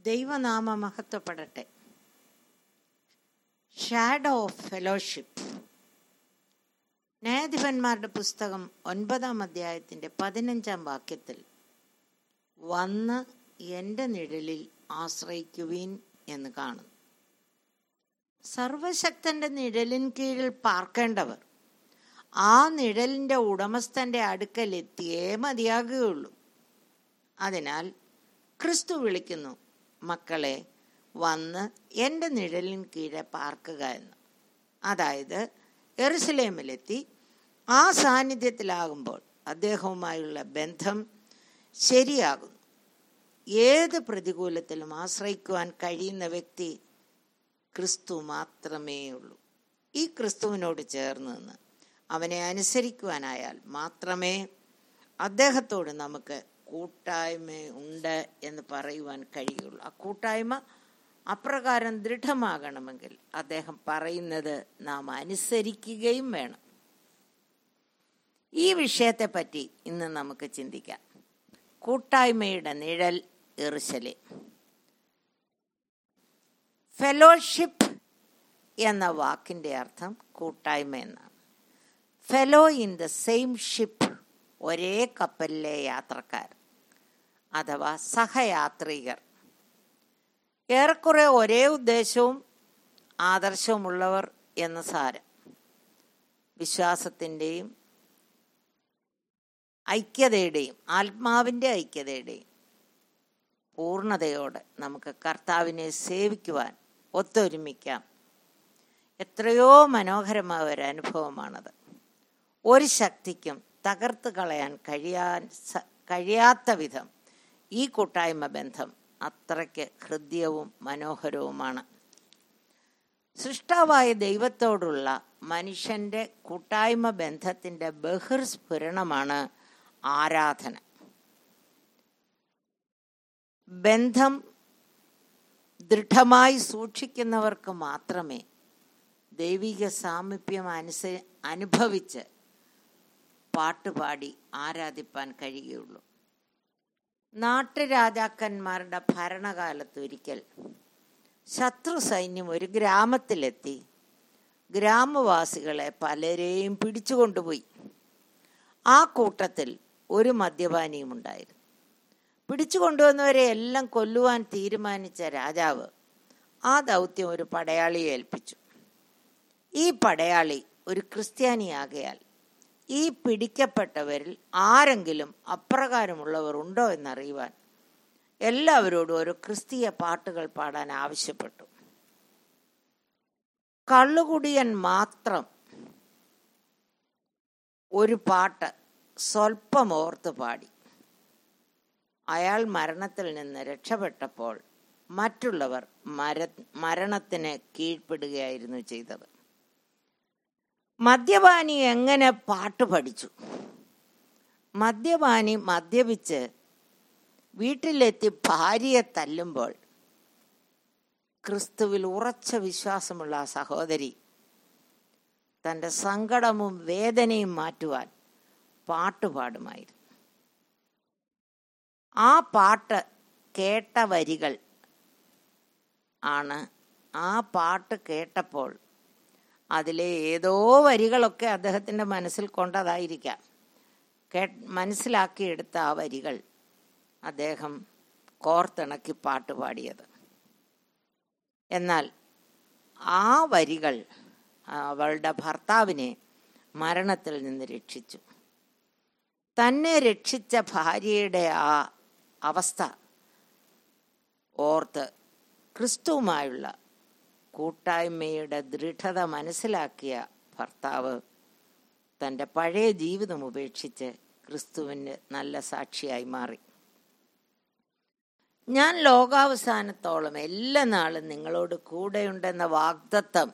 ദൈവനാമ മഹത്വപ്പെടട്ടെ shadow of fellowship ന്യായാധിപന്മാരുടെ പുസ്തകം ഒൻപതാം അധ്യായത്തിൻ്റെ പതിനഞ്ചാം വാക്യത്തിൽ വന്ന് എൻ്റെ നിഴലിൽ ആശ്രയിക്കുവീൻ എന്ന് കാണുന്നു സർവശക്തന്റെ നിഴലിൻ കീഴിൽ പാർക്കേണ്ടവർ ആ നിഴലിൻ്റെ ഉടമസ്ഥന്റെ അടുക്കൽ എത്തിയേ മതിയാകുകയുള്ളൂ അതിനാൽ ക്രിസ്തു വിളിക്കുന്നു മക്കളെ വന്ന് എൻ്റെ നിഴലിൻ കീഴെ പാർക്കുക എന്ന് അതായത് എറുസലേമിലെത്തി ആ സാന്നിധ്യത്തിലാകുമ്പോൾ അദ്ദേഹവുമായുള്ള ബന്ധം ശരിയാകുന്നു ഏത് പ്രതികൂലത്തിലും ആശ്രയിക്കുവാൻ കഴിയുന്ന വ്യക്തി ക്രിസ്തു മാത്രമേ ഉള്ളൂ ഈ ക്രിസ്തുവിനോട് ചേർന്ന് നിന്ന് അവനെ അനുസരിക്കുവാനായാൽ മാത്രമേ അദ്ദേഹത്തോട് നമുക്ക് കൂട്ടായ്മ ഉണ്ട് എന്ന് പറയുവാൻ കഴിയുള്ളൂ ആ കൂട്ടായ്മ അപ്രകാരം ദൃഢമാകണമെങ്കിൽ അദ്ദേഹം പറയുന്നത് നാം അനുസരിക്കുകയും വേണം ഈ വിഷയത്തെപ്പറ്റി ഇന്ന് നമുക്ക് ചിന്തിക്കാം കൂട്ടായ്മയുടെ നിഴൽ എറുശലേ ഫെലോഷിപ്പ് എന്ന വാക്കിൻ്റെ അർത്ഥം കൂട്ടായ്മ എന്നാണ് fellow in the same ship ഒരേ കപ്പലിലെ യാത്രക്കാർ അഥവാ സഹയാത്രികർ ഏറെക്കുറെ ഒരേ ഉദ്ദേശവും ആദർശവുമുള്ളവർ എന്ന് സാരം വിശ്വാസത്തിൻ്റെയും ഐക്യതയുടെയും ആത്മാവിൻ്റെ ഐക്യതയുടെയും പൂർണ്ണതയോടെ നമുക്ക് കർത്താവിനെ സേവിക്കുവാൻ ഒത്തൊരുമിക്കാം എത്രയോ മനോഹരമായ ഒരു അനുഭവമാണത് ഒരു ശക്തിക്കും തകർത്ത് കളയാൻ കഴിയാൻ കഴിയാത്ത വിധം ഈ കൂട്ടായ്മ ബന്ധം അത്രയ്ക്ക് ഹൃദ്യവും മനോഹരവുമാണ് സൃഷ്ടാവായ ദൈവത്തോടുള്ള മനുഷ്യന്റെ കൂട്ടായ്മ ബന്ധത്തിന്റെ ബഹിർസ്ഫുരണമാണ് ആരാധന ബന്ധം ദൃഢമായി സൂക്ഷിക്കുന്നവർക്ക് മാത്രമേ ദൈവിക സാമീപ്യം അനുസ അനുഭവിച്ച് പാട്ടുപാടി ആരാധിപ്പാൻ കഴിയുകയുള്ളൂ നാട്ടുരാജാക്കന്മാരുടെ ഭരണകാലത്ത് ഒരിക്കൽ ശത്രു സൈന്യം ഒരു ഗ്രാമത്തിലെത്തി ഗ്രാമവാസികളെ പലരെയും പിടിച്ചുകൊണ്ടുപോയി ആ കൂട്ടത്തിൽ ഒരു മദ്യപാനിയും ഉണ്ടായിരുന്നു പിടിച്ചു കൊണ്ടുവന്നവരെ എല്ലാം കൊല്ലുവാൻ തീരുമാനിച്ച രാജാവ് ആ ദൗത്യം ഒരു പടയാളിയെ ഏൽപ്പിച്ചു ഈ പടയാളി ഒരു ക്രിസ്ത്യാനിയാകയാൽ ഈ പിടിക്കപ്പെട്ടവരിൽ ആരെങ്കിലും അപ്രകാരമുള്ളവർ ഉണ്ടോ എന്നറിയുവാൻ എല്ലാവരോടും ഒരു ക്രിസ്തീയ പാട്ടുകൾ പാടാൻ ആവശ്യപ്പെട്ടു കള്ളുകുടിയൻ മാത്രം ഒരു പാട്ട് സ്വൽപ്പം ഓർത്ത് പാടി അയാൾ മരണത്തിൽ നിന്ന് രക്ഷപ്പെട്ടപ്പോൾ മറ്റുള്ളവർ മര മരണത്തിന് കീഴ്പ്പെടുകയായിരുന്നു ചെയ്തത് മദ്യപാനി എങ്ങനെ പാട്ട് പഠിച്ചു മദ്യപാനി മദ്യപിച്ച് വീട്ടിലെത്തി ഭാര്യയെ തല്ലുമ്പോൾ ക്രിസ്തുവിൽ ഉറച്ച വിശ്വാസമുള്ള ആ സഹോദരി തൻ്റെ സങ്കടവും വേദനയും മാറ്റുവാൻ പാട്ടുപാടുമായിരുന്നു ആ പാട്ട് കേട്ട വരികൾ ആണ് ആ പാട്ട് കേട്ടപ്പോൾ അതിലെ ഏതോ വരികളൊക്കെ അദ്ദേഹത്തിൻ്റെ മനസ്സിൽ കൊണ്ടതായിരിക്കാം കേ മനസ്സിലാക്കിയെടുത്ത ആ വരികൾ അദ്ദേഹം കോർത്തിണക്കി പാട്ട് പാടിയത് എന്നാൽ ആ വരികൾ അവളുടെ ഭർത്താവിനെ മരണത്തിൽ നിന്ന് രക്ഷിച്ചു തന്നെ രക്ഷിച്ച ഭാര്യയുടെ ആ അവസ്ഥ ഓർത്ത് ക്രിസ്തുവുമായുള്ള കൂട്ടായ്മയുടെ ദൃഢത മനസ്സിലാക്കിയ ഭർത്താവ് തൻ്റെ പഴയ ജീവിതം ഉപേക്ഷിച്ച് ക്രിസ്തുവിന് നല്ല സാക്ഷിയായി മാറി ഞാൻ ലോകാവസാനത്തോളം എല്ലാ നാളും നിങ്ങളോട് കൂടെയുണ്ടെന്ന വാഗ്ദത്തം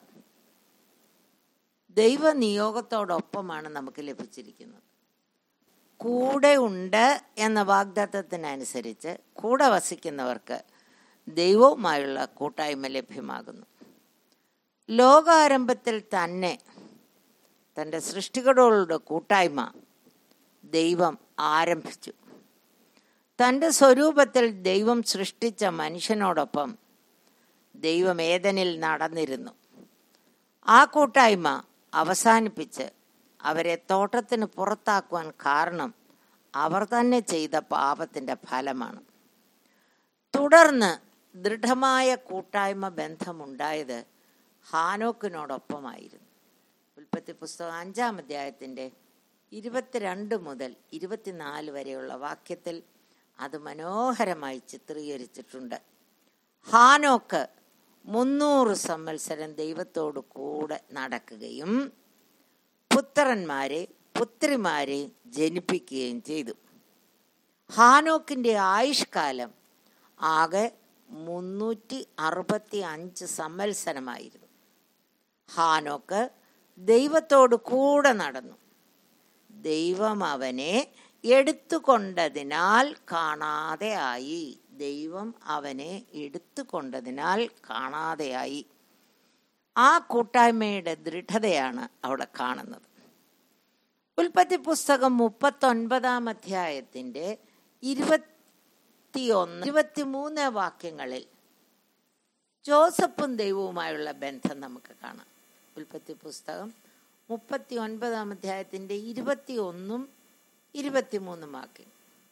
ദൈവനിയോഗത്തോടൊപ്പമാണ് നമുക്ക് ലഭിച്ചിരിക്കുന്നത് കൂടെ ഉണ്ട് എന്ന വാഗ്ദത്തത്തിനനുസരിച്ച് കൂടെ വസിക്കുന്നവർക്ക് ദൈവവുമായുള്ള കൂട്ടായ്മ ലഭ്യമാകുന്നു ലോകാരംഭത്തിൽ തന്നെ തൻ്റെ സൃഷ്ടികളോടുള്ള കൂട്ടായ്മ ദൈവം ആരംഭിച്ചു തൻ്റെ സ്വരൂപത്തിൽ ദൈവം സൃഷ്ടിച്ച മനുഷ്യനോടൊപ്പം ദൈവം ഏതനിൽ നടന്നിരുന്നു ആ കൂട്ടായ്മ അവസാനിപ്പിച്ച് അവരെ തോട്ടത്തിന് പുറത്താക്കുവാൻ കാരണം അവർ തന്നെ ചെയ്ത പാപത്തിൻ്റെ ഫലമാണ് തുടർന്ന് ദൃഢമായ കൂട്ടായ്മ ബന്ധമുണ്ടായത് ഹാനോക്കിനോടൊപ്പമായിരുന്നു ഉൽപ്പത്തി പുസ്തകം അഞ്ചാം അധ്യായത്തിൻ്റെ ഇരുപത്തിരണ്ട് മുതൽ ഇരുപത്തിനാല് വരെയുള്ള വാക്യത്തിൽ അത് മനോഹരമായി ചിത്രീകരിച്ചിട്ടുണ്ട് ഹാനോക്ക് മുന്നൂറ് സംവത്സരം ദൈവത്തോടു കൂടെ നടക്കുകയും പുത്രന്മാരെ പുത്രിമാരെ ജനിപ്പിക്കുകയും ചെയ്തു ഹാനോക്കിൻ്റെ ആയുഷ്കാലം ആകെ മുന്നൂറ്റി അറുപത്തി അഞ്ച് സംവത്സരമായിരുന്നു ഹാനോക്ക് ദൈവത്തോട് കൂടെ നടന്നു ദൈവം അവനെ എടുത്തുകൊണ്ടതിനാൽ കാണാതെ ആയി ദൈവം അവനെ എടുത്തുകൊണ്ടതിനാൽ കാണാതെയായി ആ കൂട്ടായ്മയുടെ ദൃഢതയാണ് അവിടെ കാണുന്നത് ഉൽപ്പത്തി പുസ്തകം മുപ്പത്തൊൻപതാം അധ്യായത്തിൻ്റെ ഇരുപത്തിയൊന്ന് ഇരുപത്തിമൂന്ന് വാക്യങ്ങളിൽ ജോസഫും ദൈവവുമായുള്ള ബന്ധം നമുക്ക് കാണാം ഉൽപ്പത്തി പുസ്തകം മുപ്പത്തി ഒൻപതാം അധ്യായത്തിൻ്റെ ഇരുപത്തി ഒന്നും ഇരുപത്തിമൂന്നും വാക്യം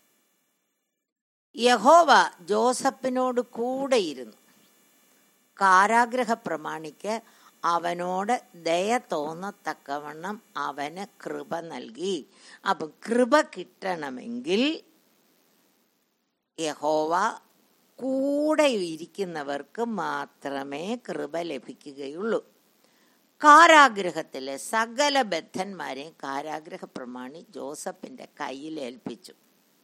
യഹോവ ജോസഫിനോട് കൂടെയിരുന്നു കാരാഗ്രഹ പ്രമാണിക്ക് അവനോട് ദയ തോന്നത്തക്കവണ്ണം അവന് കൃപ നൽകി അപ്പം കൃപ കിട്ടണമെങ്കിൽ യഹോവ കൂടെ ഇരിക്കുന്നവർക്ക് മാത്രമേ കൃപ ലഭിക്കുകയുള്ളൂ കാരാഗ്രഹത്തിലെ സകല ബദ്ധന്മാരെയും കാരാഗ്രഹ പ്രമാണി ജോസഫിന്റെ കയ്യിൽ ഏൽപ്പിച്ചു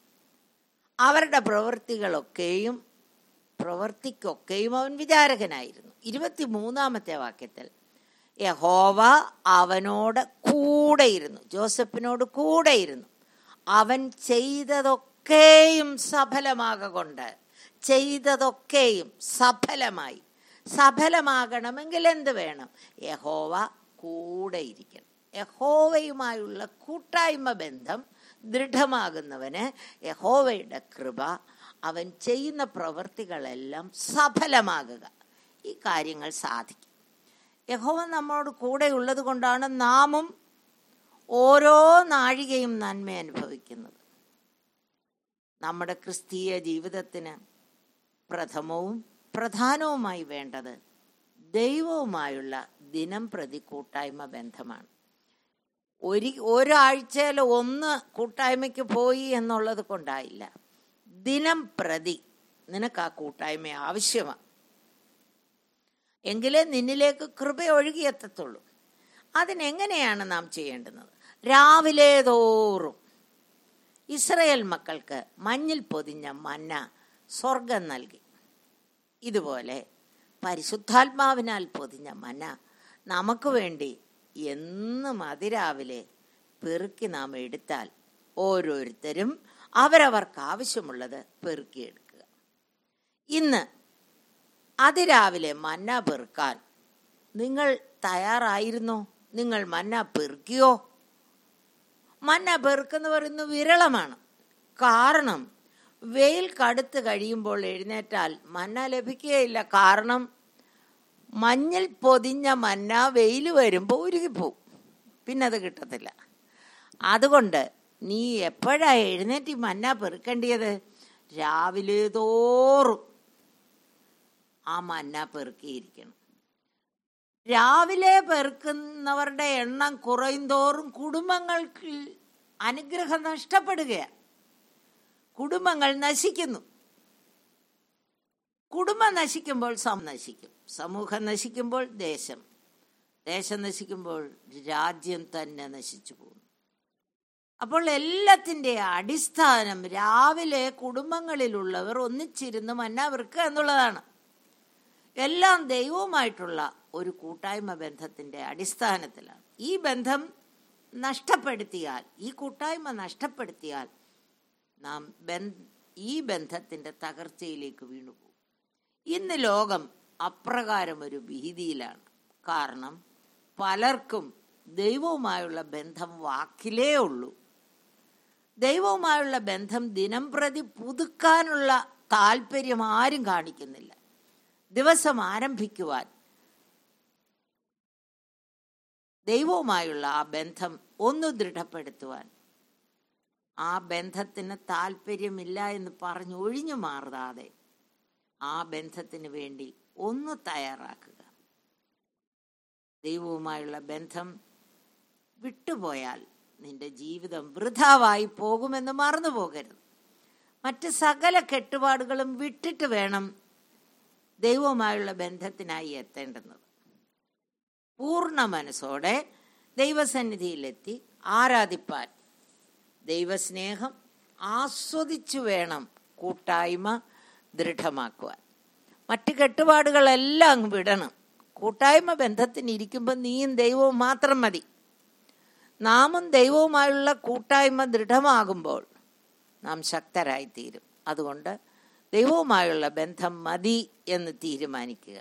അവരുടെ പ്രവൃത്തികളൊക്കെയും പ്രവൃത്തിക്കൊക്കെയും അവൻ വിചാരകനായിരുന്നു ഇരുപത്തി മൂന്നാമത്തെ വാക്യത്തിൽ യഹോവ അവനോട് കൂടെയിരുന്നു ജോസഫിനോട് കൂടെയിരുന്നു അവൻ ചെയ്തതൊക്കെയും സഫലമാകൊണ്ട് ചെയ്തതൊക്കെയും സഫലമായി സഫലമാകണമെങ്കിൽ എന്ത് വേണം യഹോവ കൂടെ ഇരിക്കണം യഹോവയുമായുള്ള കൂട്ടായ്മ ബന്ധം ദൃഢമാകുന്നവന് യഹോവയുടെ കൃപ അവൻ ചെയ്യുന്ന പ്രവൃത്തികളെല്ലാം സഫലമാകുക ഈ കാര്യങ്ങൾ സാധിക്കും യഹോവ നമ്മോട് കൂടെ ഉള്ളത് കൊണ്ടാണ് നാമും ഓരോ നാഴികയും നന്മ അനുഭവിക്കുന്നത് നമ്മുടെ ക്രിസ്തീയ ജീവിതത്തിന് പ്രഥമവും പ്രധാനവുമായി വേണ്ടത് ദൈവവുമായുള്ള ദിനം പ്രതി കൂട്ടായ്മ ബന്ധമാണ് ഒരു ഒരാഴ്ചയിൽ ഒന്ന് കൂട്ടായ്മയ്ക്ക് പോയി എന്നുള്ളത് കൊണ്ടായില്ല ദിനം പ്രതി നിനക്ക് ആ കൂട്ടായ്മ ആവശ്യമാണ് എങ്കിലേ നിന്നിലേക്ക് കൃപ ഒഴുകിയെത്തത്തുള്ളൂ അതിനെങ്ങനെയാണ് നാം ചെയ്യേണ്ടുന്നത് രാവിലെ തോറും ഇസ്രയേൽ മക്കൾക്ക് മഞ്ഞിൽ പൊതിഞ്ഞ മന്ന സ്വർഗം നൽകി ഇതുപോലെ പരിശുദ്ധാത്മാവിനാൽ പൊതിഞ്ഞ മന നമുക്ക് വേണ്ടി എന്നും അതിരാവിലെ പെറുക്കി നാം എടുത്താൽ ഓരോരുത്തരും അവരവർക്ക് ആവശ്യമുള്ളത് പെറുക്കിയെടുക്കുക ഇന്ന് അതിരാവിലെ മന്ന പെറുക്കാൻ നിങ്ങൾ തയ്യാറായിരുന്നോ നിങ്ങൾ മന്ന പെറുക്കിയോ മന്ന പെറുക്കെന്ന് പറയുന്നത് വിരളമാണ് കാരണം വെയിൽ കടുത്ത് കഴിയുമ്പോൾ എഴുന്നേറ്റാൽ മന്ന ലഭിക്കുകയില്ല കാരണം മഞ്ഞൾ പൊതിഞ്ഞ മന്ന വെയിൽ വരുമ്പോൾ ഉരുകിപ്പോവും പിന്നെ അത് കിട്ടത്തില്ല അതുകൊണ്ട് നീ എപ്പോഴാ എഴുന്നേറ്റ് ഈ മന്ന പെറുക്കേണ്ടിയത് രാവിലെ തോറും ആ മന്ന പെറുക്കിയിരിക്കണം രാവിലെ പെറുക്കുന്നവരുടെ എണ്ണം കുറയും തോറും കുടുംബങ്ങൾക്ക് അനുഗ്രഹം നഷ്ടപ്പെടുകയാണ് കുടുംബങ്ങൾ നശിക്കുന്നു കുടുംബം നശിക്കുമ്പോൾ സം നശിക്കും സമൂഹം നശിക്കുമ്പോൾ ദേശം ദേശം നശിക്കുമ്പോൾ രാജ്യം തന്നെ നശിച്ചു പോകുന്നു അപ്പോൾ എല്ലാത്തിൻ്റെ അടിസ്ഥാനം രാവിലെ കുടുംബങ്ങളിലുള്ളവർ ഒന്നിച്ചിരുന്ന് മന്നാവർക്ക് എന്നുള്ളതാണ് എല്ലാം ദൈവവുമായിട്ടുള്ള ഒരു കൂട്ടായ്മ ബന്ധത്തിൻ്റെ അടിസ്ഥാനത്തിലാണ് ഈ ബന്ധം നഷ്ടപ്പെടുത്തിയാൽ ഈ കൂട്ടായ്മ നഷ്ടപ്പെടുത്തിയാൽ നാം ഈ ബന്ധത്തിൻ്റെ തകർച്ചയിലേക്ക് വീണുപോകും ഇന്ന് ലോകം അപ്രകാരം ഒരു ഭീതിയിലാണ് കാരണം പലർക്കും ദൈവവുമായുള്ള ബന്ധം വാക്കിലേ ഉള്ളൂ ദൈവവുമായുള്ള ബന്ധം ദിനം പ്രതി പുതുക്കാനുള്ള താല്പര്യം ആരും കാണിക്കുന്നില്ല ദിവസം ആരംഭിക്കുവാൻ ദൈവവുമായുള്ള ആ ബന്ധം ഒന്ന് ദൃഢപ്പെടുത്തുവാൻ ആ ബന്ധത്തിന് താല്പര്യമില്ല എന്ന് പറഞ്ഞ് ഒഴിഞ്ഞു മാറാതെ ആ ബന്ധത്തിന് വേണ്ടി ഒന്ന് തയ്യാറാക്കുക ദൈവവുമായുള്ള ബന്ധം വിട്ടുപോയാൽ നിന്റെ ജീവിതം വൃഥാവായി പോകുമെന്ന് മറന്നു പോകരുത് മറ്റ് സകല കെട്ടുപാടുകളും വിട്ടിട്ട് വേണം ദൈവവുമായുള്ള ബന്ധത്തിനായി എത്തേണ്ടുന്നത് പൂർണ്ണ മനസ്സോടെ ദൈവസന്നിധിയിലെത്തി ആരാധിപ്പാൻ ദൈവസ്നേഹം ആസ്വദിച്ചു വേണം കൂട്ടായ്മ ദൃഢമാക്കുവാൻ മറ്റ് കെട്ടുപാടുകളെല്ലാം അങ്ങ് വിടണം കൂട്ടായ്മ ബന്ധത്തിന് ഇരിക്കുമ്പോൾ നീയും ദൈവവും മാത്രം മതി നാമും ദൈവവുമായുള്ള കൂട്ടായ്മ ദൃഢമാകുമ്പോൾ നാം ശക്തരായിത്തീരും അതുകൊണ്ട് ദൈവവുമായുള്ള ബന്ധം മതി എന്ന് തീരുമാനിക്കുക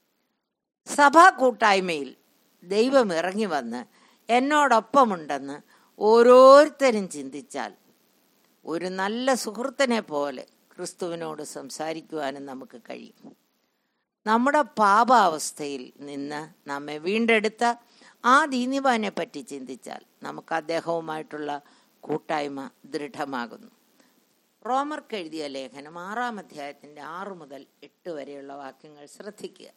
സഭാ കൂട്ടായ്മയിൽ ദൈവം ഇറങ്ങി വന്ന് എന്നോടൊപ്പമുണ്ടെന്ന് ഓരോരുത്തരും ചിന്തിച്ചാൽ ഒരു നല്ല സുഹൃത്തിനെ പോലെ ക്രിസ്തുവിനോട് സംസാരിക്കുവാനും നമുക്ക് കഴിയും നമ്മുടെ പാപാവസ്ഥയിൽ നിന്ന് നമ്മെ വീണ്ടെടുത്ത ആ ദീനിവാനെ പറ്റി ചിന്തിച്ചാൽ നമുക്ക് അദ്ദേഹവുമായിട്ടുള്ള കൂട്ടായ്മ ദൃഢമാകുന്നു റോമർക്ക് എഴുതിയ ലേഖനം ആറാം അധ്യായത്തിന്റെ ആറ് മുതൽ എട്ട് വരെയുള്ള വാക്യങ്ങൾ ശ്രദ്ധിക്കുക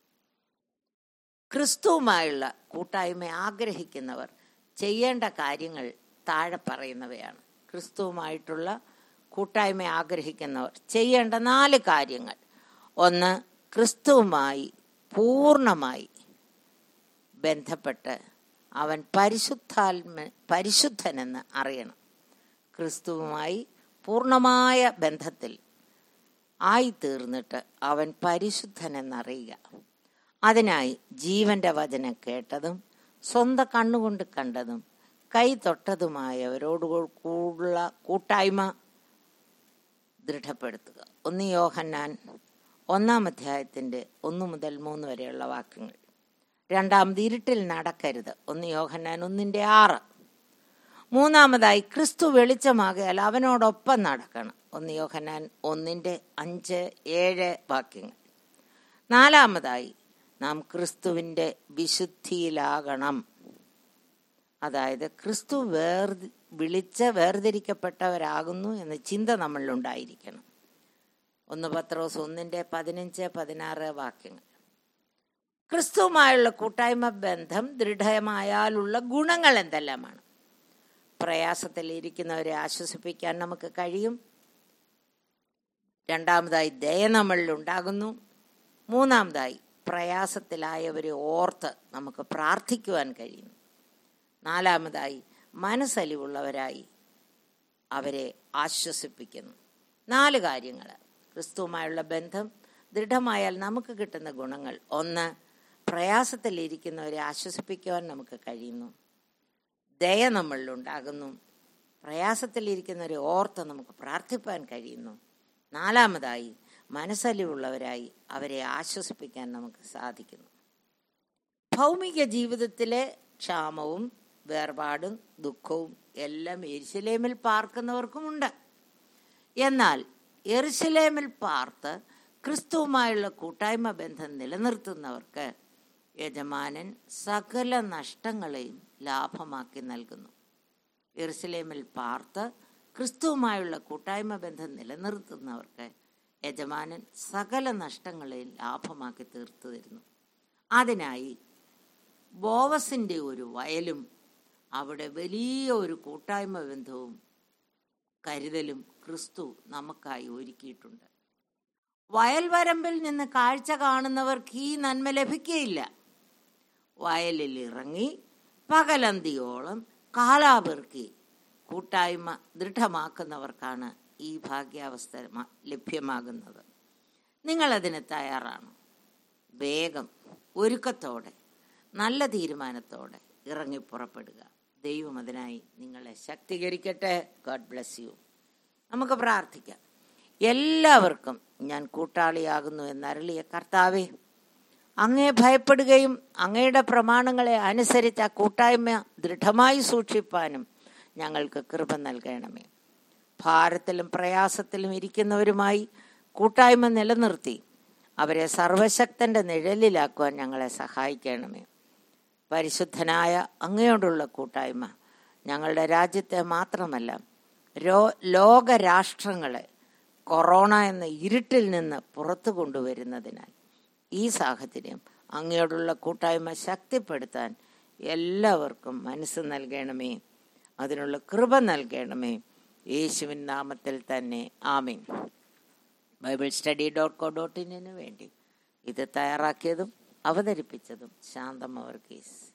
ക്രിസ്തുവുമായുള്ള കൂട്ടായ്മ ആഗ്രഹിക്കുന്നവർ ചെയ്യേണ്ട കാര്യങ്ങൾ താഴെ പറയുന്നവയാണ് ക്രിസ്തുവുമായിട്ടുള്ള കൂട്ടായ്മ ആഗ്രഹിക്കുന്നവർ ചെയ്യേണ്ട നാല് കാര്യങ്ങൾ ഒന്ന് ക്രിസ്തുവുമായി പൂർണ്ണമായി ബന്ധപ്പെട്ട് അവൻ പരിശുദ്ധാത്മ പരിശുദ്ധനെന്ന് അറിയണം ക്രിസ്തുവുമായി പൂർണ്ണമായ ബന്ധത്തിൽ ആയിത്തീർന്നിട്ട് അവൻ പരിശുദ്ധനെന്നറിയുക അതിനായി ജീവന്റെ വചനം കേട്ടതും സ്വന്തം കണ്ണുകൊണ്ട് കണ്ടതും കൈ തൊട്ടതുമായവരോട് കൂടുള്ള കൂട്ടായ്മ ദൃഢപ്പെടുത്തുക ഒന്ന് യോഹന്നാൻ ഒന്നാം അധ്യായത്തിന്റെ ഒന്ന് മുതൽ മൂന്ന് വരെയുള്ള വാക്യങ്ങൾ രണ്ടാമത് ഇരുട്ടിൽ നടക്കരുത് ഒന്ന് യോഹന്നാൻ ഒന്നിന്റെ ആറ് മൂന്നാമതായി ക്രിസ്തു വെളിച്ചമാകിയാൽ അവനോടൊപ്പം നടക്കണം ഒന്ന് യോഹന്നാൻ ഒന്നിന്റെ അഞ്ച് ഏഴ് വാക്യങ്ങൾ നാലാമതായി നാം ക്രിസ്തുവിൻ്റെ വിശുദ്ധിയിലാകണം അതായത് ക്രിസ്തു വേർ വിളിച്ച് വേർതിരിക്കപ്പെട്ടവരാകുന്നു എന്ന ചിന്ത നമ്മളിലുണ്ടായിരിക്കണം ഒന്ന് പത്രോസ് ഒന്നിൻ്റെ പതിനഞ്ച് പതിനാറ് വാക്യങ്ങൾ ക്രിസ്തുവുമായുള്ള കൂട്ടായ്മ ബന്ധം ദൃഢമായാലുള്ള ഗുണങ്ങൾ എന്തെല്ലാമാണ് പ്രയാസത്തിൽ ഇരിക്കുന്നവരെ ആശ്വസിപ്പിക്കാൻ നമുക്ക് കഴിയും രണ്ടാമതായി ദയ നമ്മളിൽ ഉണ്ടാകുന്നു മൂന്നാമതായി പ്രയാസത്തിലായവരെ ഓർത്ത് നമുക്ക് പ്രാർത്ഥിക്കുവാൻ കഴിയുന്നു നാലാമതായി മനസ്സലിവുള്ളവരായി അവരെ ആശ്വസിപ്പിക്കുന്നു നാല് കാര്യങ്ങൾ ക്രിസ്തുവുമായുള്ള ബന്ധം ദൃഢമായാൽ നമുക്ക് കിട്ടുന്ന ഗുണങ്ങൾ ഒന്ന് പ്രയാസത്തിലിരിക്കുന്നവരെ ആശ്വസിപ്പിക്കുവാൻ നമുക്ക് കഴിയുന്നു ദയ നമ്മളിലുണ്ടാകുന്നു പ്രയാസത്തിലിരിക്കുന്നവരെ ഓർത്ത് നമുക്ക് പ്രാർത്ഥിപ്പാൻ കഴിയുന്നു നാലാമതായി മനസ്സലിവുള്ളവരായി അവരെ ആശ്വസിപ്പിക്കാൻ നമുക്ക് സാധിക്കുന്നു ഭൗമിക ജീവിതത്തിലെ ക്ഷാമവും വേർപാടും ദുഃഖവും എല്ലാം എരിശിലേമിൽ പാർക്കുന്നവർക്കുമുണ്ട് എന്നാൽ എറുശലേമിൽ പാർത്ത് ക്രിസ്തുവുമായുള്ള കൂട്ടായ്മ ബന്ധം നിലനിർത്തുന്നവർക്ക് യജമാനൻ സകല നഷ്ടങ്ങളെയും ലാഭമാക്കി നൽകുന്നു എറുസലേമിൽ പാർത്ത് ക്രിസ്തുവുമായുള്ള കൂട്ടായ്മ ബന്ധം നിലനിർത്തുന്നവർക്ക് യജമാനൻ സകല നഷ്ടങ്ങളെയും ലാഭമാക്കി തീർത്തു തരുന്നു അതിനായി ബോവസിൻ്റെ ഒരു വയലും അവിടെ വലിയ ഒരു കൂട്ടായ്മ ബന്ധവും കരുതലും ക്രിസ്തു നമുക്കായി ഒരുക്കിയിട്ടുണ്ട് വയൽവരമ്പിൽ നിന്ന് കാഴ്ച കാണുന്നവർക്ക് ഈ നന്മ ലഭിക്കുകയില്ല വയലിൽ ഇറങ്ങി പകലന്തിയോളം കാലാപെറുക്കി കൂട്ടായ്മ ദൃഢമാക്കുന്നവർക്കാണ് ഈ ഭാഗ്യാവസ്ഥ ലഭ്യമാകുന്നത് നിങ്ങളതിന് തയ്യാറാണ് വേഗം ഒരുക്കത്തോടെ നല്ല തീരുമാനത്തോടെ ഇറങ്ങി പുറപ്പെടുക ദൈവം അതിനായി നിങ്ങളെ ശക്തീകരിക്കട്ടെ ഗോഡ് ബ്ലെസ് യു നമുക്ക് പ്രാർത്ഥിക്കാം എല്ലാവർക്കും ഞാൻ കൂട്ടാളിയാകുന്നു എന്നരളിയ കർത്താവേ അങ്ങേ ഭയപ്പെടുകയും അങ്ങയുടെ പ്രമാണങ്ങളെ അനുസരിച്ച് ആ കൂട്ടായ്മ ദൃഢമായി സൂക്ഷിപ്പാനും ഞങ്ങൾക്ക് കൃപ നൽകണമേ ഭാരത്തിലും പ്രയാസത്തിലും ഇരിക്കുന്നവരുമായി കൂട്ടായ്മ നിലനിർത്തി അവരെ സർവശക്തന്റെ നിഴലിലാക്കുവാൻ ഞങ്ങളെ സഹായിക്കണമേ പരിശുദ്ധനായ അങ്ങയോടുള്ള കൂട്ടായ്മ ഞങ്ങളുടെ രാജ്യത്തെ മാത്രമല്ല രോ ലോകരാഷ്ട്രങ്ങളെ കൊറോണ എന്ന ഇരുട്ടിൽ നിന്ന് പുറത്തു കൊണ്ടുവരുന്നതിനാൽ ഈ സാഹചര്യം അങ്ങയോടുള്ള കൂട്ടായ്മ ശക്തിപ്പെടുത്താൻ എല്ലാവർക്കും മനസ്സ് നൽകണമേ അതിനുള്ള കൃപ നൽകണമേ യേശുവിൻ നാമത്തിൽ തന്നെ ആമീൻ Bible study dot co dot ഇന്നിന് വേണ്ടി ഇത് തയ്യാറാക്കിയതും അവതരിപ്പിച്ചതും ശാന്തം വർഗീസ്